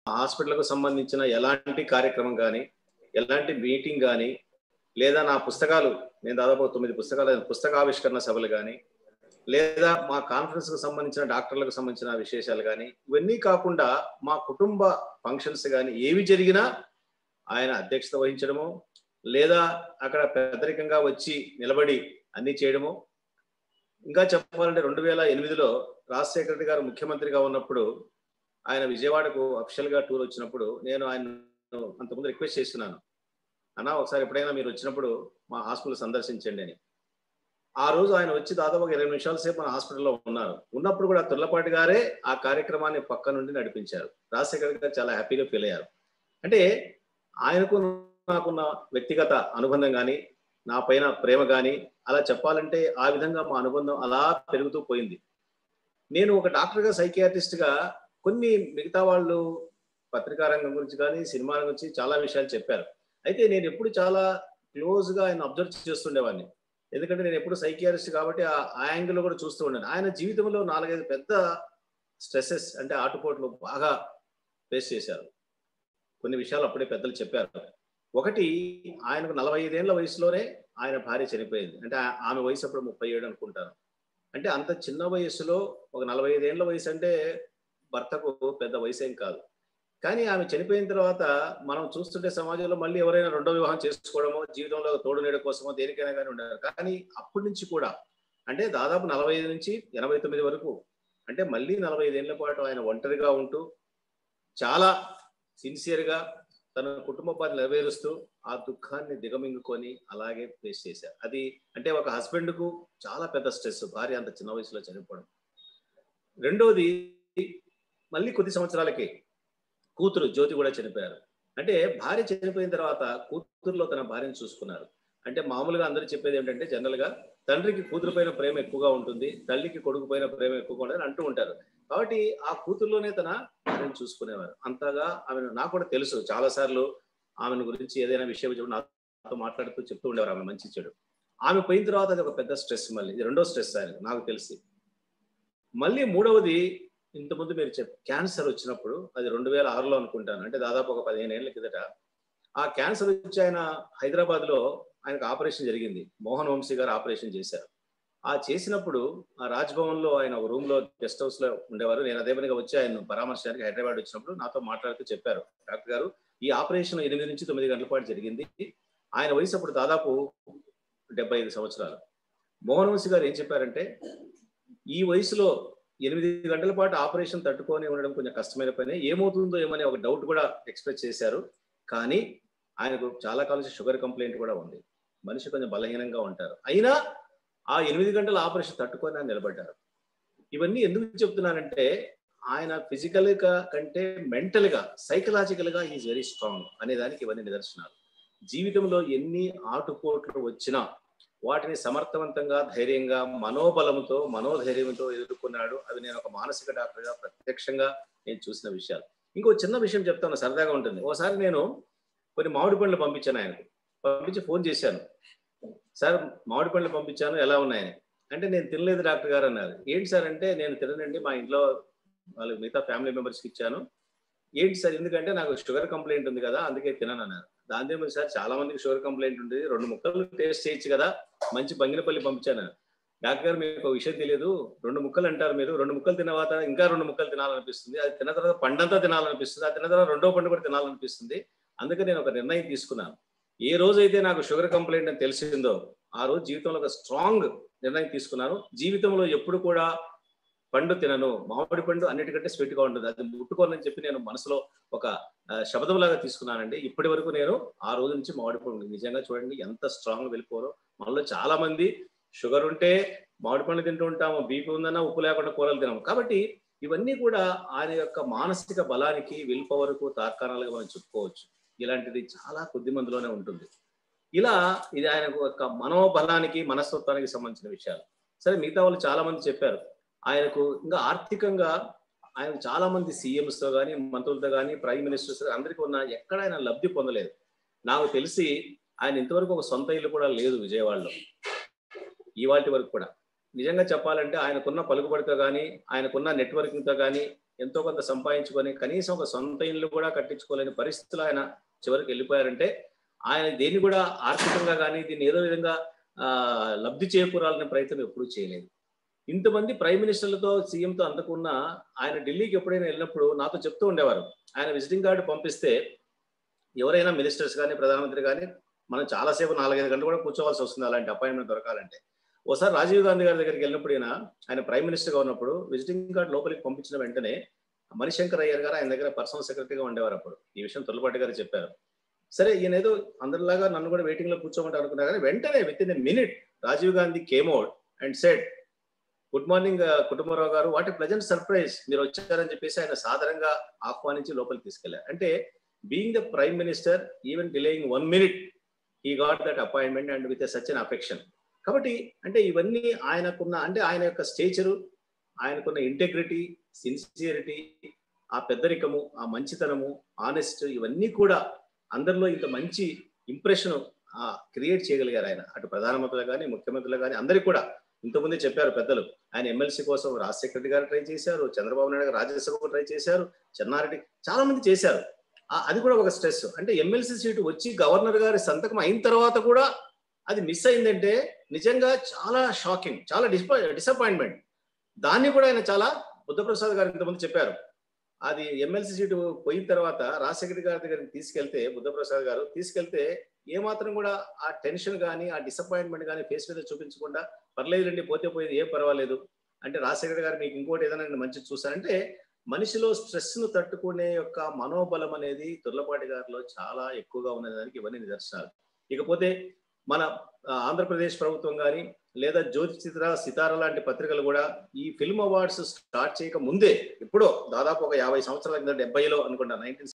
హాస్పిటల్కు సంబంధించిన ఎలాంటి కార్యక్రమం కానీ ఎలాంటి మీటింగ్ కానీ లేదా నా పుస్తకాలు నేను దాదాపు తొమ్మిది పుస్తకాలు పుస్తకావిష్కరణ సభలు కానీ లేదా మా కాన్ఫరెన్స్ కు సంబంధించిన డాక్టర్లకు సంబంధించిన విశేషాలు కానీ ఇవన్నీ కాకుండా మా కుటుంబ ఫంక్షన్స్ కానీ ఏవి జరిగినా ఆయన అధ్యక్షత వహించడము లేదా అక్కడ పెద్దరికంగా వచ్చి నిలబడి అన్ని చేయడము ఇంకా చెప్పాలంటే రెండు వేల ఎనిమిదిలో రాజశేఖర రెడ్డి గారు ముఖ్యమంత్రిగా ఉన్నప్పుడు ఆయన విజయవాడకు అఫిషియల్ గా టూర్ వచ్చినప్పుడు నేను ఆయన అంతకుముందు రిక్వెస్ట్ చేస్తున్నాను అన్న ఒకసారి ఎప్పుడైనా మీరు వచ్చినప్పుడు మా హాస్పిటల్ సందర్శించండి అని ఆ రోజు ఆయన వచ్చి దాదాపు ఒక ఇరవై నిమిషాల సేపు మన హాస్పిటల్లో ఉన్నారు ఉన్నప్పుడు కూడా తుర్లపాటి గారే ఆ కార్యక్రమాన్ని పక్క నుండి నడిపించారు రాజశేఖర్ గారు చాలా హ్యాపీగా ఫీల్ అయ్యారు అంటే ఆయనకు నాకున్న వ్యక్తిగత అనుబంధం కానీ నా పైన ప్రేమ కానీ అలా చెప్పాలంటే ఆ విధంగా మా అనుబంధం అలా పెరుగుతూ పోయింది నేను ఒక డాక్టర్గా సైకియాట్రిస్ట్గా కొన్ని మిగతా వాళ్ళు పత్రికా రంగం గురించి కానీ సినిమా రంగం గురించి చాలా విషయాలు చెప్పారు అయితే నేను ఎప్పుడు చాలా క్లోజ్గా ఆయన అబ్జర్వ్ చేస్తుండేవాడిని ఎందుకంటే నేను ఎప్పుడు సైకియాట్రిస్ట్ కాబట్టి ఆ యాంగిల్ కూడా చూస్తూ ఉన్నాను ఆయన జీవితంలో నాలుగైదు పెద్ద స్ట్రెస్సెస్ అంటే ఆటుపోట్లు బాగా ఫేస్ చేశారు కొన్ని విషయాలు అప్పుడే పెద్దలు చెప్పారు ఒకటి ఆయనకు నలభై ఐదేళ్ల వయసులోనే ఆయన భార్య చనిపోయింది అంటే ఆమె వయసు అప్పుడు ముప్పై ఏడు అనుకుంటాను అంటే అంత చిన్న వయసులో ఒక నలభై ఐదేళ్ల వయసు అంటే భర్తకు పెద్ద వయసు ఏం కాదు కానీ ఆమె చనిపోయిన తర్వాత మనం చూస్తుంటే సమాజంలో మళ్ళీ ఎవరైనా రెండో వివాహం చేసుకోవడమో జీవితంలో తోడు నీడ కోసమో దేనికైనా కానీ ఉండరు కానీ అప్పటి నుంచి కూడా అంటే దాదాపు నలభై ఐదు నుంచి ఎనభై తొమ్మిది వరకు అంటే మళ్ళీ నలభై ఐదేళ్ల పాటు ఆయన ఒంటరిగా ఉంటూ చాలా సిన్సియర్గా తన కుటుంబ పని నెరవేరుస్తూ ఆ దుఃఖాన్ని దిగమింగుకొని అలాగే ఫేస్ చేశారు అది అంటే ఒక హస్బెండ్కు చాలా పెద్ద స్ట్రెస్ భార్య అంత చిన్న వయసులో చనిపోవడం రెండోది మళ్ళీ కొద్ది సంవత్సరాలకి కూతురు జ్యోతి కూడా చనిపోయారు అంటే భార్య చనిపోయిన తర్వాత కూతురులో తన భార్యను చూసుకున్నారు అంటే మామూలుగా అందరూ చెప్పేది ఏంటంటే జనరల్ గా తండ్రికి కూతురు పైన ప్రేమ ఎక్కువగా ఉంటుంది తల్లికి కొడుకు పైన ప్రేమ ఎక్కువగా ఉంటుంది అంటూ ఉంటారు కాబట్టి ఆ కూతురులోనే తన భార్యను చూసుకునేవారు అంతగా ఆమెను నాకు కూడా తెలుసు చాలా సార్లు ఆమెను గురించి ఏదైనా విషయం చెప్పి నాతో మాట్లాడుతూ చెప్తూ ఉండేవారు ఆమె మంచి చెడు ఆమె పోయిన తర్వాత అది ఒక పెద్ద స్ట్రెస్ మళ్ళీ ఇది రెండో స్ట్రెస్ ఆయన నాకు తెలిసి మళ్ళీ మూడవది ఇంతకుముందు మీరు చెప్ క్యాన్సర్ వచ్చినప్పుడు అది రెండు వేల ఆరులో అనుకుంటాను అంటే దాదాపు ఒక పదిహేను ఏళ్ళ కిందట ఆ క్యాన్సర్ వచ్చి ఆయన హైదరాబాద్ లో ఆయనకు ఆపరేషన్ జరిగింది మోహన్ వంశీ గారు ఆపరేషన్ చేశారు ఆ చేసినప్పుడు ఆ రాజ్భవన్ లో ఆయన ఒక రూమ్ లో గెస్ట్ హౌస్ లో ఉండేవారు నేను అదే పనిగా వచ్చి ఆయన పరామర్శడానికి హైదరాబాద్ వచ్చినప్పుడు నాతో మాట్లాడుతూ చెప్పారు డాక్టర్ గారు ఈ ఆపరేషన్ ఎనిమిది నుంచి తొమ్మిది గంటల పాటు జరిగింది ఆయన వయసు అప్పుడు దాదాపు డెబ్బై ఐదు సంవత్సరాలు మోహన్ వంశీ గారు ఏం చెప్పారంటే ఈ వయసులో ఎనిమిది గంటల పాటు ఆపరేషన్ తట్టుకొని ఉండడం కొంచెం కష్టమైన పని ఏమవుతుందో ఏమని ఒక డౌట్ కూడా ఎక్స్ప్రెస్ చేశారు కానీ ఆయనకు చాలా కాలం షుగర్ కంప్లైంట్ కూడా ఉంది మనిషి కొంచెం బలహీనంగా ఉంటారు అయినా ఆ ఎనిమిది గంటల ఆపరేషన్ తట్టుకొని ఆయన నిలబడ్డారు ఇవన్నీ ఎందుకు చెప్తున్నానంటే ఆయన ఫిజికల్ గా కంటే మెంటల్ గా సైకలాజికల్ గా ఈజ్ వెరీ స్ట్రాంగ్ అనే దానికి ఇవన్నీ నిదర్శనాలు జీవితంలో ఎన్ని ఆటుపోట్లు వచ్చినా వాటిని సమర్థవంతంగా ధైర్యంగా మనోబలంతో మనోధైర్యంతో ఎదుర్కొన్నాడు అవి నేను ఒక మానసిక డాక్టర్గా ప్రత్యక్షంగా నేను చూసిన విషయాలు ఇంకో చిన్న విషయం చెప్తాను సరదాగా ఉంటుంది ఒకసారి నేను కొన్ని మామిడి పండ్లు పంపించాను ఆయనకు పంపించి ఫోన్ చేశాను సార్ మామిడి పండ్లు పంపించాను ఎలా ఉన్నాయని అంటే నేను తినలేదు డాక్టర్ గారు అన్నారు ఏంటి సార్ అంటే నేను తిననండి మా ఇంట్లో వాళ్ళు మిగతా ఫ్యామిలీ మెంబర్స్కి ఇచ్చాను ఏంటి సార్ ఎందుకంటే నాకు షుగర్ కంప్లైంట్ ఉంది కదా అందుకే తినను అన్నారు దాంతో సార్ చాలా మందికి షుగర్ కంప్లైంట్ ఉంది రెండు ముక్కలు టేస్ట్ చేయొచ్చు కదా మంచి బంగినపల్లి పంపించాను డాక్టర్ గారు మీకు విషయం తెలియదు రెండు ముక్కలు అంటారు మీరు రెండు ముక్కలు తిన్న తర్వాత ఇంకా రెండు ముక్కలు తినాలనిపిస్తుంది అది తిన్న తర్వాత పండంతా తినాలనిపిస్తుంది అది తిన్న తర్వాత రెండో పండు కూడా తినాలనిపిస్తుంది అందుకే నేను ఒక నిర్ణయం తీసుకున్నాను ఏ రోజైతే నాకు షుగర్ కంప్లైంట్ అని తెలిసిందో ఆ రోజు జీవితంలో ఒక స్ట్రాంగ్ నిర్ణయం తీసుకున్నాను జీవితంలో ఎప్పుడు కూడా పండు తినను మామిడి పండు అన్నిటికంటే స్వీట్గా ఉంటుంది అది ముట్టుకోనని చెప్పి నేను మనసులో ఒక శబ్దంలాగా తీసుకున్నానండి ఇప్పటి వరకు నేను ఆ రోజు నుంచి మామిడి పండు నిజంగా చూడండి ఎంత స్ట్రాంగ్ వెళ్ళిపోరో మనలో చాలా మంది షుగర్ ఉంటే మామిడి పండు తింటూ ఉంటాము బీపీ ఉందన్నా ఉప్పు లేకుండా కూరలు తినాము కాబట్టి ఇవన్నీ కూడా ఆయన యొక్క మానసిక బలానికి విల్ పవర్కు తార్కాణాలుగా మనం చెప్పుకోవచ్చు ఇలాంటిది చాలా కొద్ది మందిలోనే ఉంటుంది ఇలా ఇది ఆయన యొక్క మనోబలానికి మనస్తత్వానికి సంబంధించిన విషయాలు సరే మిగతా వాళ్ళు చాలా మంది చెప్పారు ఆయనకు ఇంకా ఆర్థికంగా ఆయన చాలా మంది సీఎంస్ తో కానీ మంత్రులతో కానీ ప్రైమ్ మినిస్టర్స్ అందరికీ ఉన్న ఎక్కడ ఆయన లబ్ధి పొందలేదు నాకు తెలిసి ఆయన ఇంతవరకు ఒక సొంత ఇల్లు కూడా లేదు విజయవాడలో ఇవాటి వరకు కూడా నిజంగా చెప్పాలంటే ఆయనకున్న పలుకుబడితో కానీ ఆయనకున్న నెట్వర్కింగ్తో కానీ ఎంతో కొంత సంపాదించుకొని కనీసం ఒక సొంత ఇల్లు కూడా కట్టించుకోలేని పరిస్థితులు ఆయన చివరికి వెళ్ళిపోయారంటే ఆయన దేన్ని కూడా ఆర్థికంగా కానీ దీన్ని ఏదో విధంగా ఆ, లబ్ధి చేకూరాలనే ప్రయత్నం ఎప్పుడూ చేయలేదు ఇంతమంది ప్రైమ్ మినిస్టర్లతో సీఎంతో అందుకున్న ఆయన ఢిల్లీకి ఎప్పుడైనా వెళ్ళినప్పుడు నాతో చెప్తూ ఉండేవారు ఆయన విజిటింగ్ కార్డు పంపిస్తే ఎవరైనా మినిస్టర్స్ కానీ ప్రధానమంత్రి కానీ మనం చాలాసేపు నాలుగైదు గంటలు కూడా కూర్చోవాల్సి వస్తుంది అలాంటి అపాయింట్మెంట్ దొరకాలంటే ఒకసారి రాజీవ్ గాంధీ గారి దగ్గరికి వెళ్ళినప్పుడు ఈయన ఆయన ప్రైమ్ మినిస్టర్గా ఉన్నప్పుడు విజిటింగ్ కార్డు లోపలికి పంపించిన వెంటనే మణిశంకర్ అయ్యర్ గారు ఆయన దగ్గర పర్సనల్ సెక్రటరీగా ఉండేవారు అప్పుడు ఈ విషయం తొలపాటి గారు చెప్పారు సరే ఈయన ఏదో అందరిలాగా నన్ను కూడా వెయిటింగ్ లో కూర్చోమంటే అనుకున్నా కానీ వెంటనే within a minute Rajiv Gandhi came out and said good morning Kutumbarao గారు వాట్ ఎ ప్లెజెంట్ సర్ప్రైజ్ మీరు వచ్చారని చెప్పేసి ఆయన సాధారణంగా ఆహ్వానించి లోపలికి తీసుకెళ్లారు అంటే being the prime minister even delaying one minute he got that appointment and with such an affection కాబట్టి అంటే ఇవన్నీ ఆయనకున్న అంటే ఆయన యొక్క స్టేచరు ఆయనకున్న ఇంటెగ్రిటీ సిన్సియరిటీ ఆ పెద్దరికము ఆ మంచితనము ఆనెస్ట్ ఇవన్నీ కూడా అందరిలో ఇంత మంచి ఇంప్రెషన్ క్రియేట్ చేయగలిగారు ఆయన అటు ప్రధానమంత్రులు కానీ ముఖ్యమంత్రులు కానీ అందరికీ కూడా ఇంతకుముందే చెప్పారు పెద్దలు ఆయన ఎమ్మెల్సీ కోసం రాజశేఖర రెడ్డి గారు ట్రై చేశారు చంద్రబాబు నాయుడు గారు రాజ్యసభకు ట్రై చేశారు చెన్నారెడ్డి చాలా మంది చేశారు ఆ- అది కూడా ఒక స్ట్రెస్ అంటే ఎమ్మెల్సీ సీటు వచ్చి గవర్నర్ గారి సంతకం అయిన తర్వాత కూడా అది మిస్ అయిందంటే నిజంగా చాలా షాకింగ్ చాలా డిస్పా డిసప్పాయింట్మెంట్ దాన్ని కూడా ఆయన చాలా బుద్ధప్రసాద్ గారు ఇంతకుముందు చెప్పారు అది ఎమ్మెల్సీ సీటు పోయిన తర్వాత రాజశేఖర గారి దగ్గరికి తీసుకెళ్తే బుద్ధప్రసాద్ గారు తీసుకెళ్తే ఏమాత్రం కూడా ఆ టెన్షన్ కానీ ఆ డిసప్పాయింట్మెంట్ కానీ ఫేస్ మీద చూపించకుండా పర్లేదులేండి పోతే పోయేది ఏం పర్వాలేదు అంటే రాజశేఖర గారు మీకు ఇంకోటి ఏదైనా నేను మంచిది చూసానంటే మనిషిలో స్ట్రెస్ ను తట్టుకునే యొక్క మనోబలం అనేది తుర్లపాటి గారిలో చాలా ఎక్కువగా ఉన్నదానికి ఇవన్నీ నిదర్శనాలు ఇకపోతే మన ఆ, ఆంధ్రప్రదేశ్ ప్రభుత్వం కానీ లేదా జ్యోతి చిత్ర సితార లాంటి పత్రికలు కూడా ఈ ఫిల్మ్ అవార్డ్స్ స్టార్ట్ చేయక ముందే ఎప్పుడో దాదాపు ఒక యాభై సంవత్సరాల కింద డెబ్బైలో అనుకుంటా నైన్టీన్